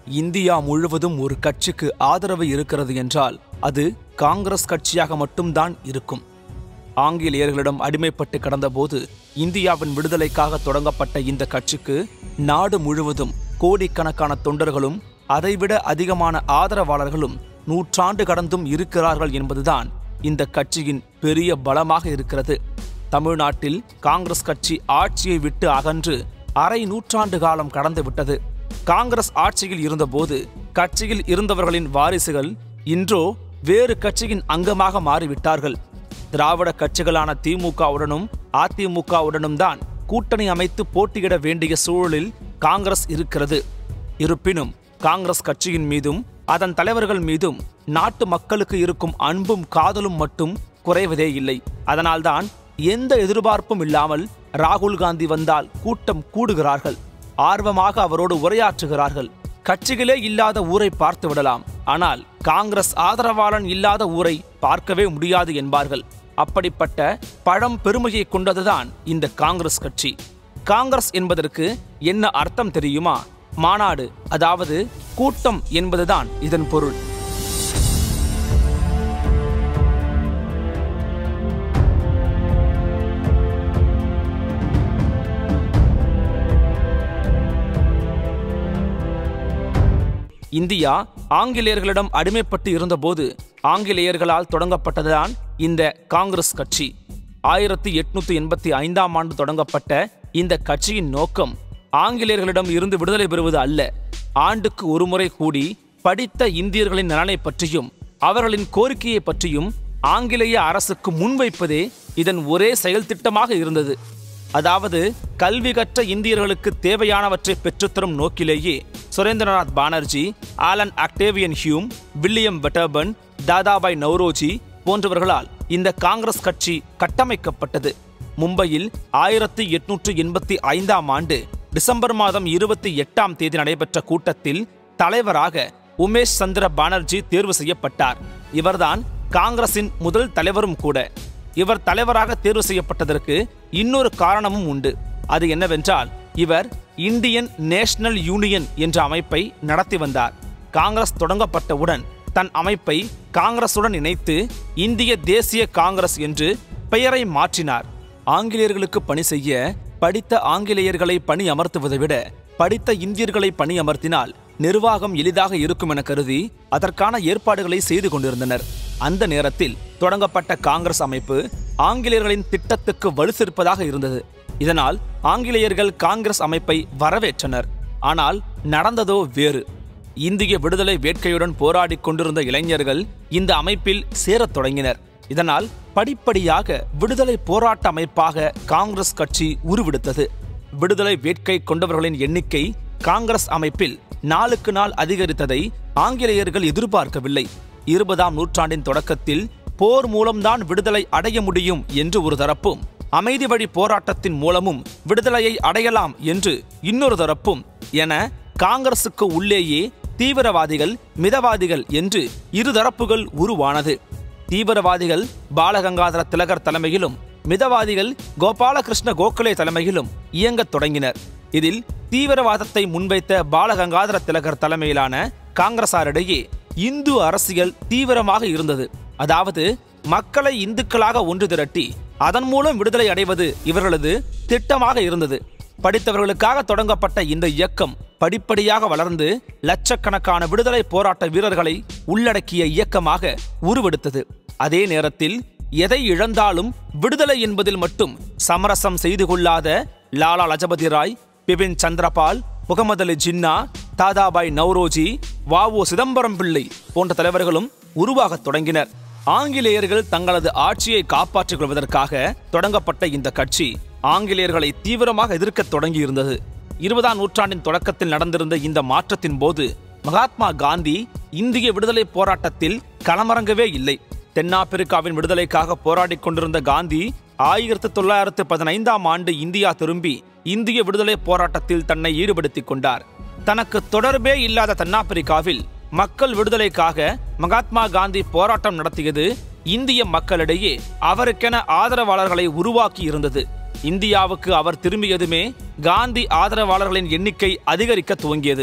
India முழுவதும் ஒரு கட்சிக்கு ஆதரவு இருக்கிறது என்றால் அது காங்கிரஸ் கட்சியாக மட்டும்தான் இருக்கும் ஆங்கிலேயர்களிடம் அடிமைப்பட்டு கிடந்தபோது இந்தியாவின் விடுதலைக்காக தொடங்கப்பட்ட இந்த கட்சிக்கு நாடு முழுவதும் கோடிக்கணக்கான தொண்டர்களும் அதைவிட அதிகமான ஆதரவாளர்களும் நூற்றாண்டு கடந்தும் இருக்கிறார்கள் என்பதுதான் இந்த கட்சியின் பெரிய பலமாக இருக்கிறது தமிழ்நாட்டில் காங்கிரஸ் கட்சி ஆட்சியை விட்டு அகன்று அரை நூற்றாண்டு காலம் கடந்து விட்டது காங்கிரஸ் ஆட்சியில் இருந்தபோது கட்சியில் இருந்தவர்களின் வாரிசுகள் இன்றோ வேறு கட்சியின் அங்கமாக மாறிவிட்டார்கள் திராவிட கட்சிகளான திமுகவுடனும் அதிமுகவுடனும் தான் கூட்டணி அமைத்து போட்டியிட வேண்டிய சூழலில் காங்கிரஸ் இருக்கிறது இருப்பினும் காங்கிரஸ் கட்சியின் மீதும் அதன் தலைவர்கள் மீதும் நாட்டு மக்களுக்கு இருக்கும் அன்பும் காதலும் மட்டும் குறைவதே இல்லை அதனால்தான் எந்த எதிர்பார்ப்பும் இல்லாமல் ராகுல் காந்தி வந்தால் கூட்டம் கூடுகிறார்கள் ஆர்வமாக அவரோடு உரையாற்றுகிறார்கள் கட்சிகளே இல்லாத ஊரை பார்த்து விடலாம் ஆனால் காங்கிரஸ் ஆதரவாளன் இல்லாத ஊரை பார்க்கவே முடியாது என்பார்கள் அப்படிப்பட்ட பழம் பெருமையை கொண்டதுதான் இந்த காங்கிரஸ் கட்சி காங்கிரஸ் என்பதற்கு என்ன அர்த்தம் தெரியுமா மாநாடு அதாவது கூட்டம் என்பதுதான் இதன் பொருள் இந்தியா ஆங்கிலேயர்களிடம் அடிமைப்பட்டு இருந்தபோது ஆங்கிலேயர்களால் தொடங்கப்பட்டதுதான் இந்த காங்கிரஸ் கட்சி ஆயிரத்தி எட்நூத்தி எண்பத்தி ஐந்தாம் ஆண்டு தொடங்கப்பட்ட இந்த கட்சியின் நோக்கம் ஆங்கிலேயர்களிடம் இருந்து விடுதலை பெறுவது அல்ல ஆண்டுக்கு ஒருமுறை கூடி படித்த இந்தியர்களின் நலனை பற்றியும் அவர்களின் கோரிக்கையை பற்றியும் ஆங்கிலேய அரசுக்கு முன்வைப்பதே இதன் ஒரே செயல் திட்டமாக இருந்தது அதாவது கல்வி கற்ற இந்தியர்களுக்கு தேவையானவற்றை பெற்றுத்தரும் நோக்கிலேயே Surendranath Banerjee Allan Octavian Hume William Wedderburn Dadabhai Naoroji போன்றவர்களால் இந்த காங்கிரஸ் கட்சி கட்டமைக்கப்பட்டது மும்பையில் ஆயிரத்தி எட்நூற்று எண்பத்தி ஐந்தாம் ஆண்டு டிசம்பர் மாதம் இருபத்தி எட்டாம் தேதி நடைபெற்ற கூட்டத்தில் தலைவராக உமேஷ் சந்திர பானர்ஜி தேர்வு செய்யப்பட்டார் இவர்தான் காங்கிரசின் முதல் தலைவரும் கூட இவர் தலைவராக தேர்வு செய்யப்பட்டதற்கு இன்னொரு காரணமும் உண்டு அது என்னவென்றால் இவர் இந்தியன் நேஷனல் யூனியன் என்ற அமைப்பை நடத்தி வந்தார் காங்கிரஸ் தொடங்கப்பட்டவுடன் தன் அமைப்பை காங்கிரசுடன் இணைத்து இந்திய தேசிய காங்கிரஸ் என்று பெயரை மாற்றினார் ஆங்கிலேயர்களுக்கு பணி செய்ய படித்த ஆங்கிலேயர்களை பணி அமர்த்துவதை விட படித்த இந்தியர்களை பணி அமர்த்தினால் நிர்வாகம் எளிதாக இருக்கும் என கருதி அதற்கான ஏற்பாடுகளை செய்து கொண்டிருந்தனர் அந்த நேரத்தில் தொடங்கப்பட்ட காங்கிரஸ் அமைப்பு ஆங்கிலேயர்களின் திட்டத்துக்கு வலு சேர்ப்பதாக இருந்தது இதனால் ஆங்கிலேயர்கள் காங்கிரஸ் அமைப்பை வரவேற்றனர் ஆனால் நடந்ததோ வேறு இந்திய விடுதலை வேட்கையுடன் போராடிக் கொண்டிருந்த இளைஞர்கள் இந்த அமைப்பில் சேரத் தொடங்கினர் இதனால் படிப்படியாக விடுதலை போராட்ட அமைப்பாக காங்கிரஸ் கட்சி உருவெடுத்தது விடுதலை வேட்கை கொண்டவர்களின் எண்ணிக்கை காங்கிரஸ் அமைப்பில் நாளுக்கு நாள் அதிகரித்ததை ஆங்கிலேயர்கள் எதிர்பார்க்கவில்லை இருபதாம் நூற்றாண்டின் தொடக்கத்தில் போர் மூலம்தான் விடுதலை அடைய முடியும் என்று ஒரு தரப்பும் அமைதி வழி போராட்டத்தின் மூலமும் விடுதலையை அடையலாம் என்று இன்னொரு தரப்பும் என காங்கிரசுக்கு உள்ளேயே தீவிரவாதிகள் மிதவாதிகள் என்று இரு தரப்புகள் உருவானது தீவிரவாதிகள் பாலகங்காதர திலகர் தலைமையிலும் மிதவாதிகள் கோபாலகிருஷ்ண கோகலே தலைமையிலும் இயங்கத் தொடங்கினர் இதில் தீவிரவாதத்தை முன்வைத்த பாலகங்காதர திலகர் தலைமையிலான காங்கிரசாரிடையே இந்து அரசியல் தீவிரமாக இருந்தது அதாவது மக்களை இந்துக்களாக ஒன்று திரட்டி அதன் மூலம் விடுதலை அடைவது இவர்களது திட்டமாக இருந்தது படித்தவர்களுக்காக தொடங்கப்பட்ட இந்த இயக்கம் படிப்படியாக வளர்ந்து லட்சக்கணக்கான விடுதலை போராட்ட வீரர்களை உள்ளடக்கிய இயக்கமாக உருவெடுத்தது அதே நேரத்தில் எதை இழந்தாலும் விடுதலை என்பதில் மட்டும் சமரசம் செய்து கொள்ளாத லாலா லஜபதி ராய் பிபின் சந்திரபால் முகமது அலி ஜின்னா தாதாபாய் நவ்ரோஜி வாவோ சிதம்பரம் பிள்ளை போன்ற தலைவர்களும் உருவாகத் தொடங்கினர் ஆங்கிலேயர்கள் தங்களது ஆட்சியை காப்பாற்றிக் கொள்வதற்காக தொடங்கப்பட்ட இந்த கட்சி ஆங்கிலேயர்களை தீவிரமாக எதிர்க்கத் தொடங்கியிருந்தது இருபதாம் நூற்றாண்டின் தொடக்கத்தில் நடந்திருந்த இந்த மாற்றத்தின் போது மகாத்மா காந்தி இந்திய விடுதலை போராட்டத்தில் களமிறங்கவே இல்லை தென்னாப்பிரிக்காவின் விடுதலைக்காக போராடிக் கொண்டிருந்த காந்தி ஆயிரத்து தொள்ளாயிரத்து பதினைந்தாம் ஆண்டு இந்தியா திரும்பி இந்திய விடுதலை போராட்டத்தில் தன்னை ஈடுபடுத்திக் கொண்டார் தனக்கு தொடர்பே இல்லாத தென்னாப்பிரிக்காவில் மக்கள் விடுதலைக்காக மகாத்மா காந்தி போராட்டம் நடத்தியது இந்திய மக்களிடையே அவருக்கென ஆதரவாளர்களை உருவாக்கி இருந்தது இந்தியாவுக்கு அவர் திரும்பியதுமே காந்தி ஆதரவாளர்களின் எண்ணிக்கை அதிகரிக்க துவங்கியது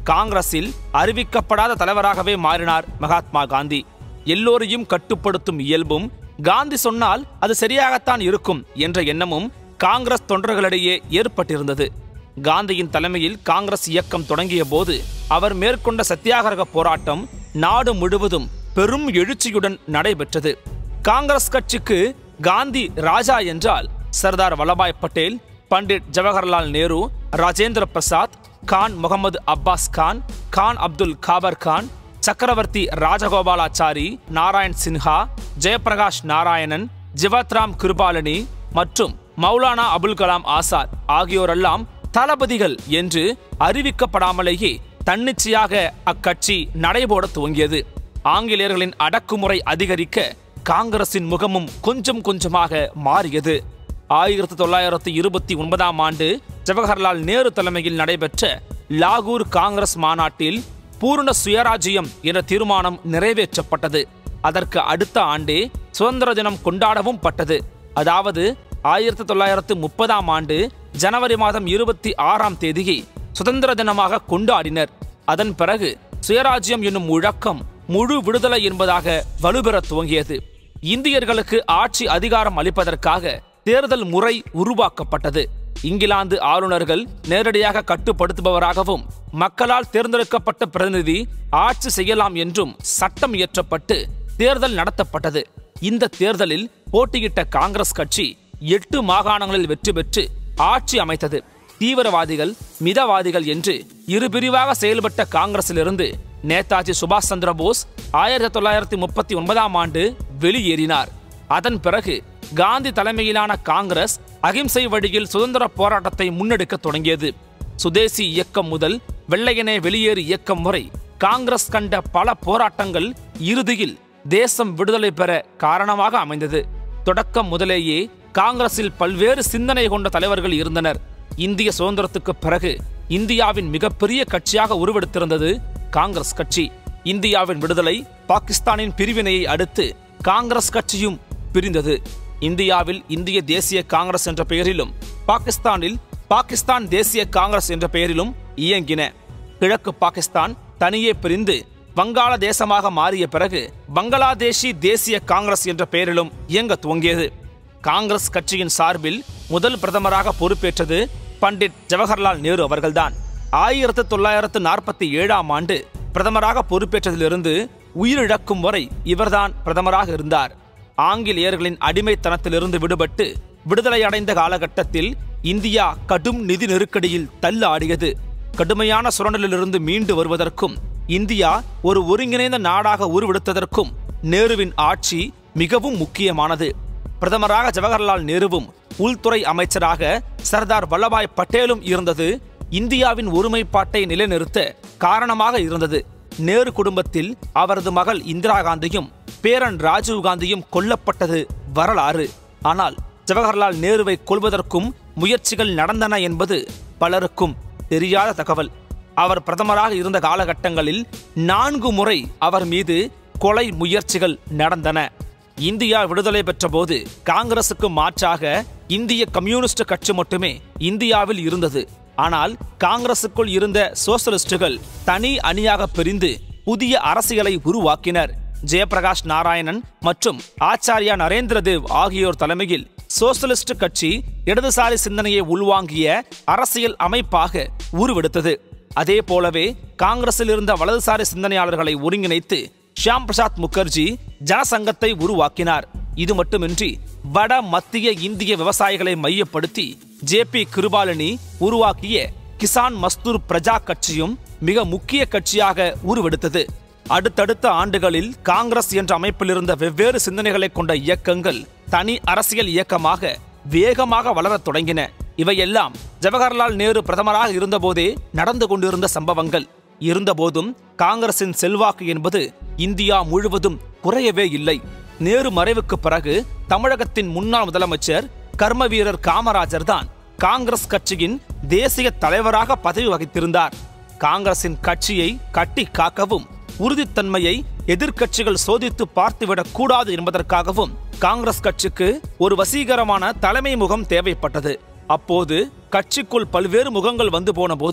காங்கிரஸில் அறிவிக்கப்படாத தலைவராகவே மாறினார் மகாத்மா காந்தி எல்லோரையும் கட்டுப்படுத்தும் இயல்பும் காந்தி சொன்னால் அது சரியாகத்தான் இருக்கும் என்ற எண்ணமும் காங்கிரஸ் தொண்டர்களிடையே ஏற்பட்டிருந்தது காந்தியின் தலைமையில் காங்கிரஸ் இயக்கம் தொடங்கிய போது அவர் மேற்கொண்ட சத்தியாகிரக போராட்டம் நாடு முழுவதும் பெரும் எழுச்சியுடன் நடைபெற்றது காங்கிரஸ் கட்சிக்கு காந்தி ராஜா என்றால் சர்தார் வல்லபாய் பட்டேல் பண்டிட் ஜவஹர்லால் நேரு ராஜேந்திர பிரசாத் கான் முகமது அப்பாஸ் கான் கான் அப்துல் காபர் கான் சக்கரவர்த்தி ராஜகோபாலாச்சாரி நாராயண் சின்ஹா ஜெயபிரகாஷ் நாராயணன் ஜிவத்ராம் கிருபாலனி மற்றும் மௌலானா அபுல் கலாம் ஆசாத் ஆகியோரெல்லாம் தளபதிகள் என்று அறிவிக்கப்படாமலேயே தன்னிச்சையாக அக்கட்சி நடைபோட துவங்கியது ஆங்கிலேயர்களின் அடக்குமுறை அதிகரிக்க காங்கிரசின் முகமும் கொஞ்சம் கொஞ்சமாக மாறியது ஆயிரத்தி தொள்ளாயிரத்தி இருபத்தி ஒன்பதாம் ஆண்டு ஜவஹர்லால் நேரு தலைமையில் நடைபெற்ற லாகூர் காங்கிரஸ் மாநாட்டில் பூர்ண சுயராஜ்யம் என்ற தீர்மானம் நிறைவேற்றப்பட்டது அதற்கு அடுத்த ஆண்டே சுதந்திர தினம் கொண்டாடவும் பட்டது அதாவது ஆயிரத்தி தொள்ளாயிரத்து முப்பதாம் ஆண்டு ஜனவரி மாதம் இருபத்தி ஆறாம் தேதியை சுதந்திர தினமாக கொண்டாடினர் அதன் பிறகு சுயராஜ்யம் என்னும் முழக்கம் முழு விடுதலை என்பதாக வலுப்பெற துவங்கியது இந்தியர்களுக்கு ஆட்சி அதிகாரம் அளிப்பதற்காக தேர்தல் முறை உருவாக்கப்பட்டது இங்கிலாந்து ஆளுநர்கள் நேரடியாக கட்டுப்படுத்துபவராகவும் மக்களால் தேர்ந்தெடுக்கப்பட்ட பிரதிநிதி ஆட்சி செய்யலாம் என்றும் சட்டம் இயற்றப்பட்டு தேர்தல் நடத்தப்பட்டது இந்த தேர்தலில் போட்டியிட்ட காங்கிரஸ் கட்சி எட்டு மாகாணங்களில் வெற்றி பெற்று ஆட்சி அமைத்தது தீவிரவாதிகள் மிதவாதிகள் என்று இரு பிரிவாக செயல்பட்ட காங்கிரசிலிருந்து நேதாஜி சுபாஷ் சந்திர போஸ் ஆயிரத்தி தொள்ளாயிரத்தி முப்பத்தி ஒன்பதாம் ஆண்டு வெளியேறினார் அதன் பிறகு காந்தி தலைமையிலான காங்கிரஸ் அகிம்சை வழியில் சுதந்திர போராட்டத்தை முன்னெடுக்க தொடங்கியது சுதேசி இயக்கம் முதல் வெள்ளையனே வெளியேறு இயக்கம் வரை காங்கிரஸ் கண்ட பல போராட்டங்கள் இறுதியில் தேசம் விடுதலை பெற காரணமாக அமைந்தது தொடக்கம் முதலேயே காங்கிரஸில் பல்வேறு சிந்தனை கொண்ட தலைவர்கள் இருந்தனர் இந்திய சுதந்திரத்துக்கு பிறகு இந்தியாவின் மிகப்பெரிய கட்சியாக உருவெடுத்திருந்தது காங்கிரஸ் கட்சி இந்தியாவின் விடுதலை பாகிஸ்தானின் பிரிவினையை அடுத்து காங்கிரஸ் கட்சியும் பிரிந்தது இந்தியாவில் இந்திய தேசிய காங்கிரஸ் என்ற பெயரிலும் பாகிஸ்தானில் பாகிஸ்தான் தேசிய காங்கிரஸ் என்ற பெயரிலும் இயங்கின கிழக்கு பாகிஸ்தான் தனியே பிரிந்து வங்காள தேசமாக மாறிய பிறகு பங்களாதேஷி தேசிய காங்கிரஸ் என்ற பெயரிலும் இயங்க துவங்கியது காங்கிரஸ் கட்சியின் சார்பில் முதல் பிரதமராக பொறுப்பேற்றது பண்டிட் ஜவஹர்லால் நேரு அவர்கள்தான் ஆயிரத்து தொள்ளாயிரத்து நாற்பத்தி ஏழாம் ஆண்டு பிரதமராக பொறுப்பேற்றதிலிருந்து உயிரிழக்கும் வரை இவர்தான் பிரதமராக இருந்தார் ஆங்கிலேயர்களின் அடிமைத்தனத்திலிருந்து விடுபட்டு விடுதலை அடைந்த காலகட்டத்தில் இந்தியா கடும் நிதி நெருக்கடியில் தள்ளாடியது கடுமையான சுரண்டலிலிருந்து மீண்டு வருவதற்கும் இந்தியா ஒரு ஒருங்கிணைந்த நாடாக உருவெடுத்ததற்கும் நேருவின் ஆட்சி மிகவும் முக்கியமானது பிரதமராக ஜவஹர்லால் நேருவும் உள்துறை அமைச்சராக சர்தார் வல்லபாய் பட்டேலும் இருந்தது இந்தியாவின் ஒருமைப்பாட்டை நிலைநிறுத்த காரணமாக இருந்தது நேரு குடும்பத்தில் அவரது மகள் இந்திரா காந்தியும் பேரன் ராஜீவ் காந்தியும் கொல்லப்பட்டது வரலாறு ஆனால் ஜவஹர்லால் நேருவை கொல்வதற்கும் முயற்சிகள் நடந்தன என்பது பலருக்கும் தெரியாத தகவல் அவர் பிரதமராக இருந்த காலகட்டங்களில் நான்கு முறை அவர் மீது கொலை முயற்சிகள் நடந்தன இந்தியா விடுதலை பெற்றபோது காங்கிரசுக்கு மாற்றாக இந்திய கம்யூனிஸ்ட் கட்சி மட்டுமே இந்தியாவில் இருந்தது ஆனால் காங்கிரசுக்குள் இருந்த சோசலிஸ்டுகள் தனி அணியாக பிரிந்து புதிய அரசியலை உருவாக்கினர் ஜெயபிரகாஷ் நாராயணன் மற்றும் ஆச்சாரியா நரேந்திர தேவ் ஆகியோர் தலைமையில் சோசலிஸ்ட் கட்சி இடதுசாரி சிந்தனையை உள்வாங்கிய அரசியல் அமைப்பாக உருவெடுத்தது அதே போலவே காங்கிரஸில் இருந்த வலதுசாரி சிந்தனையாளர்களை ஒருங்கிணைத்து ஷியாம் பிரசாத் முகர்ஜி ஜனசங்கத்தை உருவாக்கினார் இது மட்டுமின்றி வட மத்திய இந்திய விவசாயிகளை மையப்படுத்தி ஜே பி கிருபாலினி உருவாக்கிய கிசான் மஸ்தூர் பிரஜா கட்சியும் மிக முக்கிய கட்சியாக உருவெடுத்தது அடுத்தடுத்த ஆண்டுகளில் காங்கிரஸ் என்ற அமைப்பில் இருந்த வெவ்வேறு சிந்தனைகளை கொண்ட இயக்கங்கள் தனி அரசியல் இயக்கமாக வேகமாக வளரத் தொடங்கின இவையெல்லாம் ஜவஹர்லால் நேரு பிரதமராக இருந்தபோதே நடந்து கொண்டிருந்த சம்பவங்கள் இருந்தபோதும் காங்கிரசின் செல்வாக்கு என்பது இந்தியா முழுவதும் குறையவே இல்லை நேரு மறைவுக்கு பிறகு தமிழகத்தின் முன்னாள் முதலமைச்சர் கர்ம வீரர் காமராஜர் தான் காங்கிரஸ் கட்சியின் தேசிய தலைவராக பதவி வகித்திருந்தார் காங்கிரசின் கட்சியை கட்டி காக்கவும் உறுதித்தன்மையை எதிர்க்கட்சிகள் சோதித்து பார்த்துவிடக் கூடாது என்பதற்காகவும் காங்கிரஸ் கட்சிக்கு ஒரு வசீகரமான தலைமை முகம் தேவைப்பட்டது அப்போது கட்சிக்குள் பல்வேறு முகங்கள் வந்து போன போது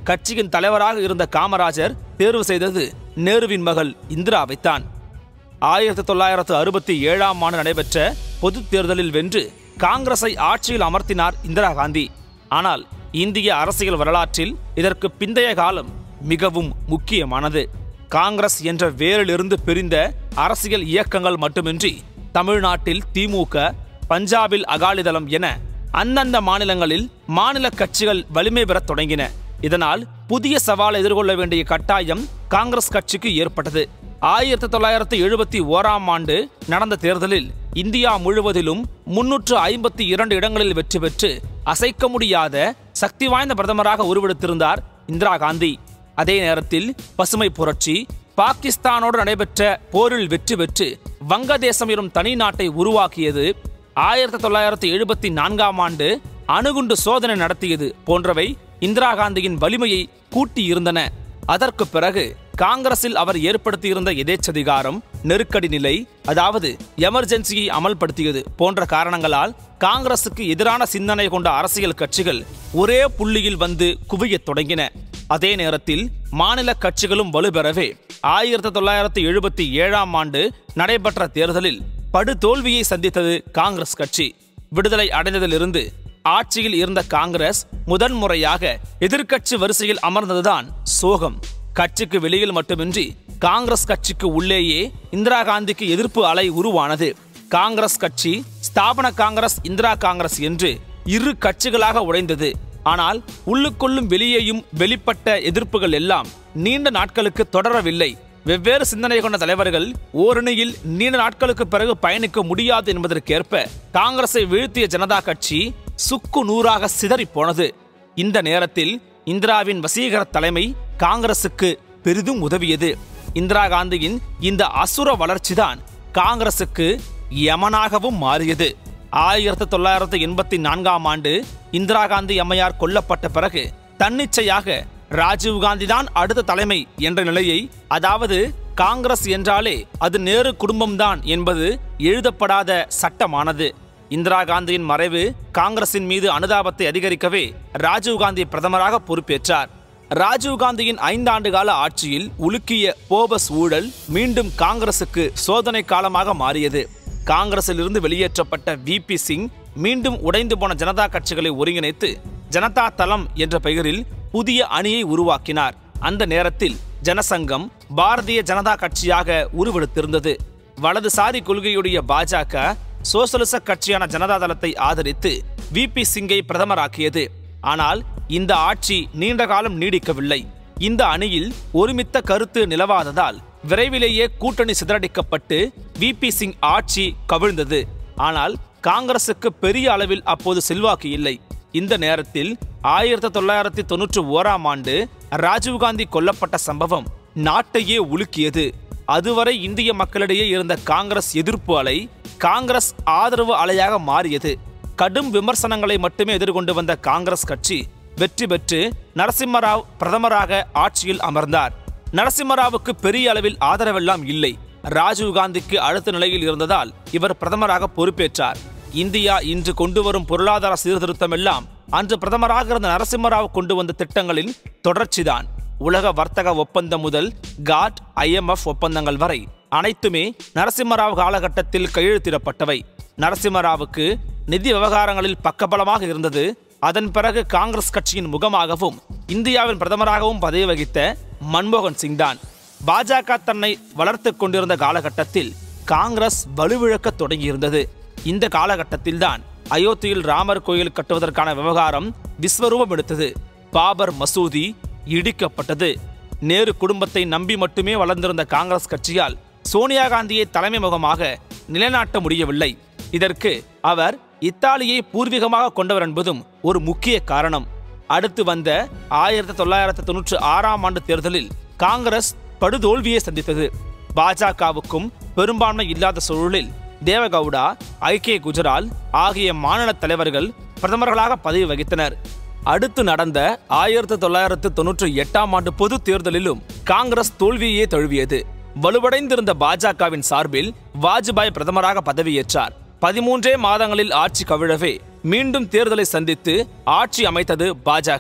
கட்சியின் தலைவராக இருந்த காமராஜர் தேர்வு செய்தது நேருவின் மகள் இந்திராவைத்தான் ஆயிரத்தி தொள்ளாயிரத்து அறுபத்தி ஏழாம் ஆண்டு நடைபெற்ற பொதுத் தேர்தலில் வென்று காங்கிரஸை ஆட்சியில் அமர்த்தினார் இந்திரா காந்தி ஆனால் இந்திய அரசியல் வரலாற்றில் இதற்கு பிந்தைய காலம் மிகவும் முக்கியமானது காங்கிரஸ் என்ற வேரிலிருந்து பிரிந்த அரசியல் இயக்கங்கள் மட்டுமின்றி தமிழ்நாட்டில் திமுக பஞ்சாபில் அகாலிதளம் என அந்தந்த மாநிலங்களில் மாநில கட்சிகள் வலிமை பெறத் தொடங்கின இதனால் புதிய சவாலை எதிர்கொள்ள வேண்டிய கட்டாயம் காங்கிரஸ் கட்சிக்கு ஏற்பட்டது ஆயிரத்தி தொள்ளாயிரத்தி எழுபத்தி ஓராம் ஆண்டு நடந்த தேர்தலில் இந்தியா முழுவதிலும் முன்னூற்று ஐம்பத்தி இரண்டு இடங்களில் வெற்றி பெற்று அசைக்க முடியாத சக்தி வாய்ந்த பிரதமராக உருவெடுத்திருந்தார் இந்திரா காந்தி அதே நேரத்தில் பசுமை புரட்சி பாகிஸ்தானோடு நடைபெற்ற போரில் வெற்றி பெற்று வங்கதேசம் எனும் தனி நாட்டை உருவாக்கியது ஆயிரத்தி தொள்ளாயிரத்தி எழுபத்தி நான்காம் ஆண்டு அணுகுண்டு சோதனை நடத்தியது போன்றவை இந்திரா காந்தியின் வலிமையை கூட்டி இருந்தன அதற்கு பிறகு காங்கிரஸில் அவர் ஏற்படுத்தியிருந்த எதேச்சதிகாரம் நெருக்கடி நிலை அதாவது எமர்ஜென்சியை அமல்படுத்தியது போன்ற காரணங்களால் காங்கிரசுக்கு எதிரான சிந்தனை கொண்ட அரசியல் கட்சிகள் ஒரே புள்ளியில் வந்து குவியத் தொடங்கின அதே நேரத்தில் மாநில கட்சிகளும் வலுப்பெறவே ஆயிரத்தி தொள்ளாயிரத்தி எழுபத்தி ஏழாம் ஆண்டு நடைபெற்ற தேர்தலில் படுதோல்வியை சந்தித்தது காங்கிரஸ் கட்சி விடுதலை அடைந்ததிலிருந்து ஆட்சியில் இருந்த காங்கிரஸ் முதன்முறையாக எதிர்க்கட்சி வரிசையில் அமர்ந்ததுதான் சோகம் கட்சிக்கு வெளியில் மட்டுமின்றி காங்கிரஸ் கட்சிக்கு உள்ளேயே இந்திரா காந்திக்கு எதிர்ப்பு அலை உருவானது காங்கிரஸ் கட்சி ஸ்தாபன காங்கிரஸ் இந்திரா காங்கிரஸ் என்று இரு கட்சிகளாக உடைந்தது ஆனால் உள்ளுக்குள்ளும் வெளியேயும் வெளிப்பட்ட எதிர்ப்புகள் எல்லாம் நீண்ட நாட்களுக்கு தொடரவில்லை வெவ்வேறு சிந்தனை கொண்ட தலைவர்கள் ஓரணியில் நீண்ட நாட்களுக்கு பிறகு பயணிக்க முடியாது என்பதற்கேற்ப காங்கிரஸை வீழ்த்திய ஜனதா கட்சி சுக்கு நூறாக சிதறி போனது இந்த நேரத்தில் இந்திராவின் வசீகர தலைமை காங்கிரசுக்கு பெரிதும் உதவியது இந்திரா காந்தியின் இந்த அசுர வளர்ச்சிதான் காங்கிரசுக்கு யமனாகவும் மாறியது ஆயிரத்தி தொள்ளாயிரத்தி எண்பத்தி நான்காம் ஆண்டு இந்திரா காந்தி அம்மையார் கொல்லப்பட்ட பிறகு தன்னிச்சையாக ராஜீவ் காந்தி தான் அடுத்த தலைமை என்ற நிலையை அதாவது காங்கிரஸ் என்றாலே அது நேரு குடும்பம்தான் என்பது எழுதப்படாத சட்டமானது இந்திரா காந்தியின் மறைவு காங்கிரசின் மீது அனுதாபத்தை அதிகரிக்கவே ராஜீவ் காந்தி பிரதமராக பொறுப்பேற்றார் ராஜீவ் காந்தியின் ஐந்தாண்டு கால ஆட்சியில் உலுக்கிய போபஸ் ஊழல் மீண்டும் காங்கிரசுக்கு சோதனை காலமாக மாறியது காங்கிரசிலிருந்து வெளியேற்றப்பட்ட வி பி சிங் மீண்டும் உடைந்து போன ஜனதா கட்சிகளை ஒருங்கிணைத்து ஜனதா தளம் என்ற பெயரில் புதிய அணியை உருவாக்கினார் அந்த நேரத்தில் ஜனசங்கம் பாரதிய ஜனதா கட்சியாக உருவெடுத்திருந்தது வலதுசாரி கொள்கையுடைய பாஜக சோசலிச கட்சியான ஜனதா தளத்தை ஆதரித்து வி பி சிங்கை பிரதமராக்கியது ஆனால் இந்த ஆட்சி நீண்ட காலம் நீடிக்கவில்லை இந்த அணியில் ஒருமித்த கருத்து நிலவாததால் விரைவிலேயே கூட்டணி சிதறடிக்கப்பட்டு வி பி சிங் ஆட்சி கவிழ்ந்தது ஆனால் காங்கிரசுக்கு பெரிய அளவில் அப்போது செல்வாக்கு இல்லை இந்த நேரத்தில் ஆயிரத்தி தொள்ளாயிரத்தி தொன்னூற்றி ஓராம் ஆண்டு ராஜீவ்காந்தி கொல்லப்பட்ட சம்பவம் நாட்டையே உலுக்கியது அதுவரை இந்திய மக்களிடையே இருந்த காங்கிரஸ் எதிர்ப்பு அலை காங்கிரஸ் ஆதரவு அலையாக மாறியது கடும் விமர்சனங்களை மட்டுமே எதிர்கொண்டு வந்த காங்கிரஸ் கட்சி வெற்றி பெற்று நரசிம்மராவ் பிரதமராக ஆட்சியில் அமர்ந்தார் நரசிம்மராவுக்கு பெரிய அளவில் ஆதரவெல்லாம் இல்லை ராஜீவ் காந்திக்கு அடுத்த நிலையில் இருந்ததால் இவர் பிரதமராக பொறுப்பேற்றார் இந்தியா இன்று கொண்டு வரும் பொருளாதார சீர்திருத்தம் எல்லாம் அன்று பிரதமராக இருந்த நரசிம்மராவ் கொண்டு வந்த திட்டங்களின் தொடர்ச்சிதான் உலக வர்த்தக ஒப்பந்தம் முதல் காட் ஐஎம்எஃப் ஒப்பந்தங்கள் வரை அனைத்துமே நரசிம்மராவ் காலகட்டத்தில் கையெழுத்திடப்பட்டவை நரசிம்மராவுக்கு நிதி விவகாரங்களில் பக்கபலமாக இருந்தது அதன் பிறகு காங்கிரஸ் கட்சியின் முகமாகவும் இந்தியாவின் பிரதமராகவும் பதவி வகித்த மன்மோகன் சிங் தான் பாஜக தன்னை வளர்த்து கொண்டிருந்த காலகட்டத்தில் காங்கிரஸ் வலுவிழக்க தொடங்கியிருந்தது இந்த காலகட்டத்தில்தான் அயோத்தியில் ராமர் கோயில் கட்டுவதற்கான விவகாரம் விஸ்வரூபம் எடுத்தது பாபர் மசூதி இடிக்கப்பட்டது நேரு குடும்பத்தை நம்பி மட்டுமே வளர்ந்திருந்த காங்கிரஸ் கட்சியால் சோனியா காந்தியை தலைமை முகமாக நிலைநாட்ட முடியவில்லை இதற்கு அவர் இத்தாலியை பூர்வீகமாக கொண்டவர் என்பதும் ஒரு முக்கிய காரணம் அடுத்து வந்த ஆயிரத்தி தொள்ளாயிரத்தி தொன்னூற்றி ஆறாம் ஆண்டு தேர்தலில் காங்கிரஸ் படுதோல்வியை சந்தித்தது பாஜகவுக்கும் பெரும்பான்மை இல்லாத சூழலில் தேவகவுடா ஐக்கிய குஜரால் ஆகிய மாநில தலைவர்கள் பிரதமர்களாக பதவி வகித்தனர் அடுத்து நடந்த ஆயிரத்தி தொள்ளாயிரத்து தொன்னூற்றி எட்டாம் ஆண்டு பொது தேர்தலிலும் காங்கிரஸ் தோல்வியே தழுவியது வலுவடைந்திருந்த பாஜகவின் சார்பில் வாஜ்பாய் பிரதமராக பதவியேற்றார் பதிமூன்றே மாதங்களில் ஆட்சி கவிழவே மீண்டும் தேர்தலை சந்தித்து ஆட்சி அமைத்தது பாஜக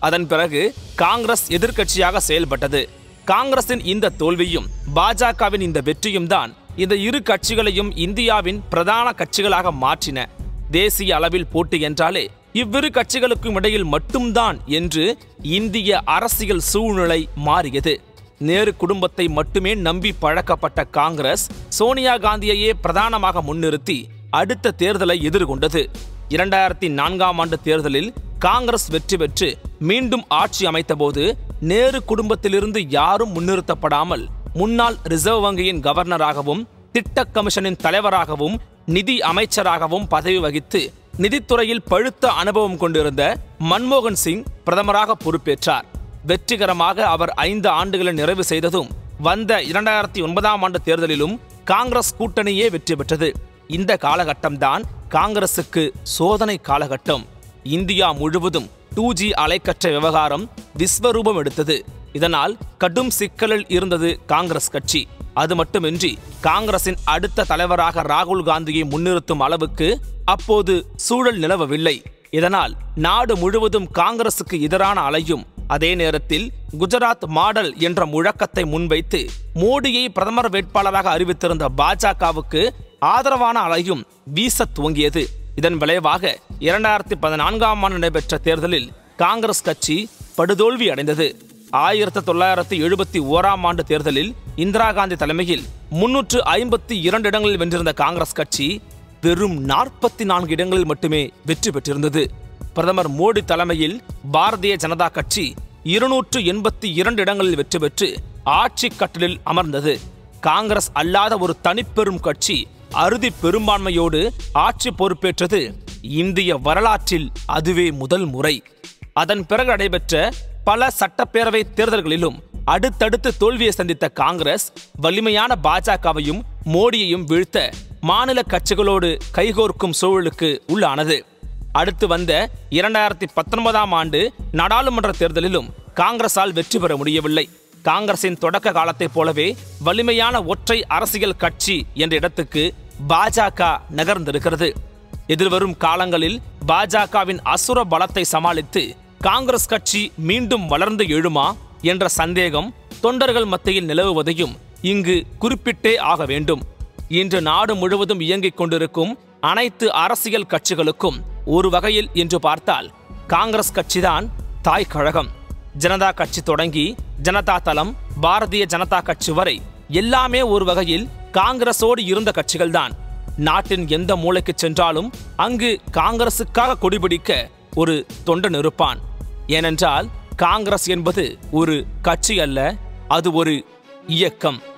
அதன் பிறகு காங்கிரஸ் எதிர்க்கட்சியாக செயல்பட்டது காங்கிரசின் இந்த தோல்வியும் பாஜகவின் இந்த வெற்றியும் தான் இந்த இரு கட்சிகளையும் இந்தியாவின் பிரதான கட்சிகளாக மாற்றின தேசிய அளவில் போட்டி என்றாலே இவ்விரு கட்சிகளுக்கும் இடையில் மட்டும்தான் என்று இந்திய அரசியல் சூழ்நிலை மாறியது நேரு குடும்பத்தை மட்டுமே நம்பி பழக்கப்பட்ட காங்கிரஸ் சோனியா காந்தியையே பிரதானமாக முன்னிறுத்தி அடுத்த தேர்தலை எதிர்கொண்டது இரண்டாயிரத்தி நான்காம் ஆண்டு தேர்தலில் காங்கிரஸ் வெற்றி பெற்று மீண்டும் ஆட்சி அமைத்தபோது நேரு குடும்பத்திலிருந்து யாரும் முன்னிறுத்தப்படாமல் முன்னாள் ரிசர்வ் வங்கியின் கவர்னராகவும் திட்ட கமிஷனின் தலைவராகவும் நிதி அமைச்சராகவும் பதவி வகித்து நிதித்துறையில் பழுத்த அனுபவம் கொண்டிருந்த மன்மோகன் சிங் பிரதமராக பொறுப்பேற்றார் வெற்றிகரமாக அவர் ஐந்து ஆண்டுகளை நிறைவு செய்ததும் வந்த இரண்டாயிரத்தி ஒன்பதாம் ஆண்டு தேர்தலிலும் காங்கிரஸ் கூட்டணியே வெற்றி பெற்றது இந்த காலகட்டம்தான் காங்கிரசுக்கு சோதனை காலகட்டம் இந்தியா முழுவதும் டூ ஜி அலைக்கற்ற விவகாரம் விஸ்வரூபம் எடுத்தது இதனால் கடும் சிக்கலில் இருந்தது காங்கிரஸ் கட்சி அது மட்டுமின்றி காங்கிரசின் அடுத்த தலைவராக ராகுல் காந்தியை முன்னிறுத்தும் அளவுக்கு அப்போது சூழல் நிலவவில்லை இதனால் நாடு முழுவதும் காங்கிரசுக்கு எதிரான அலையும் அதே நேரத்தில் குஜராத் மாடல் என்ற முழக்கத்தை முன்வைத்து மோடியை பிரதமர் வேட்பாளராக அறிவித்திருந்த பாஜகவுக்கு ஆதரவான அலையும் வீச துவங்கியது இதன் விளைவாக இரண்டாயிரத்தி பதினான்காம் ஆண்டு நடைபெற்ற தேர்தலில் காங்கிரஸ் கட்சி படுதோல்வி அடைந்தது ஆயிரத்தி தொள்ளாயிரத்தி எழுபத்தி ஓராம் ஆண்டு தேர்தலில் இந்திரா காந்தி தலைமையில் முன்னூற்று ஐம்பத்தி இரண்டு இடங்களில் வென்றிருந்த காங்கிரஸ் கட்சி வெறும் நாற்பத்தி நான்கு இடங்களில் மட்டுமே வெற்றி பெற்றிருந்தது பிரதமர் மோடி தலைமையில் பாரதிய ஜனதா கட்சி இருநூற்று எண்பத்தி இரண்டு இடங்களில் வெற்றி பெற்று ஆட்சி கட்டலில் அமர்ந்தது காங்கிரஸ் அல்லாத ஒரு தனிப்பெரும் கட்சி அறுதி பெரும்பான்மையோடு ஆட்சி பொறுப்பேற்றது இந்திய வரலாற்றில் அதுவே முதல் முறை அதன் பிறகு நடைபெற்ற பல சட்டப்பேரவை தேர்தல்களிலும் அடுத்தடுத்து தோல்வியை சந்தித்த காங்கிரஸ் வலிமையான பாஜகவையும் மோடியையும் வீழ்த்த மாநில கட்சிகளோடு கைகோர்க்கும் சூழலுக்கு உள்ளானது அடுத்து வந்த இரண்டாயிரத்தி பத்தொன்பதாம் ஆண்டு நாடாளுமன்ற தேர்தலிலும் காங்கிரசால் வெற்றி பெற முடியவில்லை காங்கிரசின் தொடக்க காலத்தைப் போலவே வலிமையான ஒற்றை அரசியல் கட்சி என்ற இடத்துக்கு பாஜக நகர்ந்திருக்கிறது எதிர்வரும் காலங்களில் பாஜகவின் அசுர பலத்தை சமாளித்து காங்கிரஸ் கட்சி மீண்டும் வளர்ந்து எழுமா என்ற சந்தேகம் தொண்டர்கள் மத்தியில் நிலவுவதையும் இங்கு குறிப்பிட்டே ஆக வேண்டும் இன்று நாடு முழுவதும் இயங்கிக் கொண்டிருக்கும் அனைத்து அரசியல் கட்சிகளுக்கும் ஒரு வகையில் என்று பார்த்தால் காங்கிரஸ் கட்சிதான் தாய் கழகம் ஜனதா கட்சி தொடங்கி ஜனதா தளம் பாரதிய ஜனதா கட்சி வரை எல்லாமே ஒரு வகையில் காங்கிரஸோடு இருந்த கட்சிகள்தான் நாட்டின் எந்த மூலைக்கு சென்றாலும் அங்கு காங்கிரசுக்காக கொடிபிடிக்க ஒரு தொண்டன் இருப்பான் ஏனென்றால் காங்கிரஸ் என்பது ஒரு கட்சி அல்ல அது ஒரு இயக்கம்